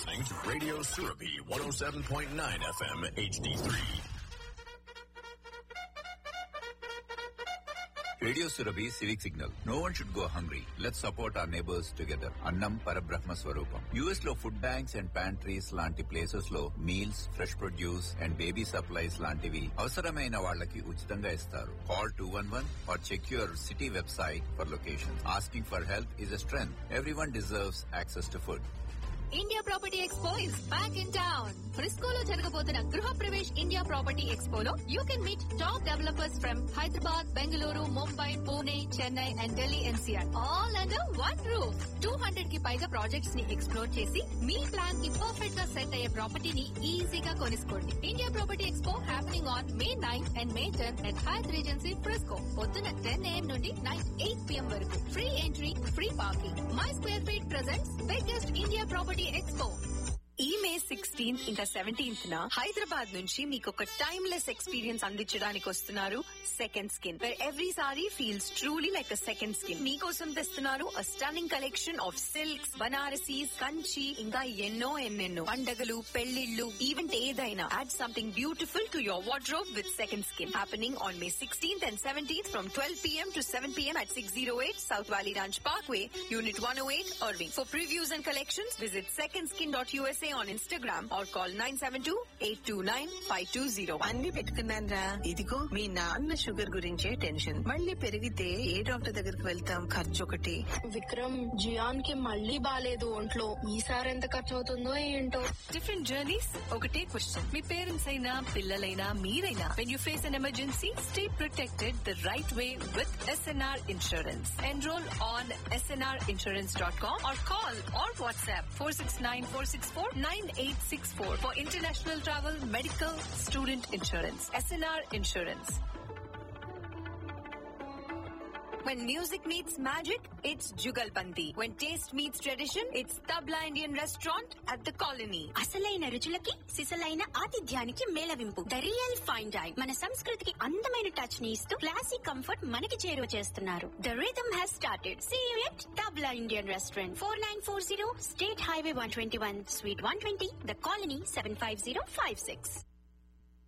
listening to Radio Surabi 107.9 FM HD3. Radio Surabhi civic signal no one should go hungry let support our neighbours together అన్నం పరబ్రహ్మ స్వరూపం US లో food banks and pantries లాంటి places లో meals fresh produce and baby supplies లాంటివి అవసరమైన వాళ్ళకి ఉచితంగా ఇస్తారు call two one one or check your city website for location asking for help is a strength everyone deserves access to food India property expo is back in town ఫ్రిస్కోలో జరగబోతున్న Griha Pravesh India property ఎక్స్పోలో you can meet top developers from Hyderabad Bengaluru Mumbai Pune Chennai and Delhi NCR all under one roof two hundred కి పైగా projects ని explore చేసి మీ plan కి perfect గా సెట్ అయ్యే ప్రాపర్టీని ఈజీగా కొనుక్కోండి India property expo happening on May nine and May ten at Hyatt Regency Frisco పొద్దున టెన్ ఏఎం నుండి నైట్ ఎయిట్ పిఎం వరకు free entry free parking my square feet presents biggest India property expo ఈ May sixteenth ఇంకా seventeenth న హైదరాబాద్ నుంచి మీకు ఒక timeless experience అందించడానికి వస్తున్నారు second skin where every sari feels truly like a second skin మీకోసం తెస్తున్నారు a stunning collection of silks Banarasis Kanchi ఇంకా ఎన్నో ఎన్నెన్నో పండగలు పెళ్లిళ్ళు ఈవెంట్ ఏదైనా add something beautiful to your wardrobe with second skin happening on May sixteenth and seventeenth from twelve pm to 7 p.m. at 608 South Valley Ranch Parkway, Unit 108, Irving. For previews and collections, visit secondskin.usa on Instagram or call 972-829-520. అన్ని పెట్టుకున్నాను రా ఇదిగో మీ నాన్న sugar గురించే tension మళ్ళీ పెరిగితే ఏ doctor దగ్గరికి వెళ్తాం ఖర్చు ఒకటి విక్రమ్ జియాన్ కి మళ్ళీ బాలేదు ఒంట్లో ఈసారి ఎంత ఖర్చు అవుతుందో ఏంటో Different journeys, ఒకటే క్వశ్చన్ మీ పేరెంట్స్ అయినా పిల్లలైనా మీరైనా when you face an emergency stay protected the right way with SNR insurance enrol on SNR insurance dot com or call or WhatsApp four six nine four six four nine eight six four for international travel medical student insurance SNR insurance When music meets magic, it's Jugalbandi. When taste meets tradition, it's Tabla Indian Restaurant at the Colony. అసలైన రుచులకి సిసలైన ఆతిథ్యానికి మేళవింపు the real fine dine మన సంస్కృతికి అందమైన touch ని ఇస్తూ క్లాసిక్ కంఫర్ట్ మనకి చేరువ చేస్తున్నారు the rhythm has started see you at Tabla Indian restaurant four nine four zero state highway one twenty one suite one twenty the colony seven five zero five six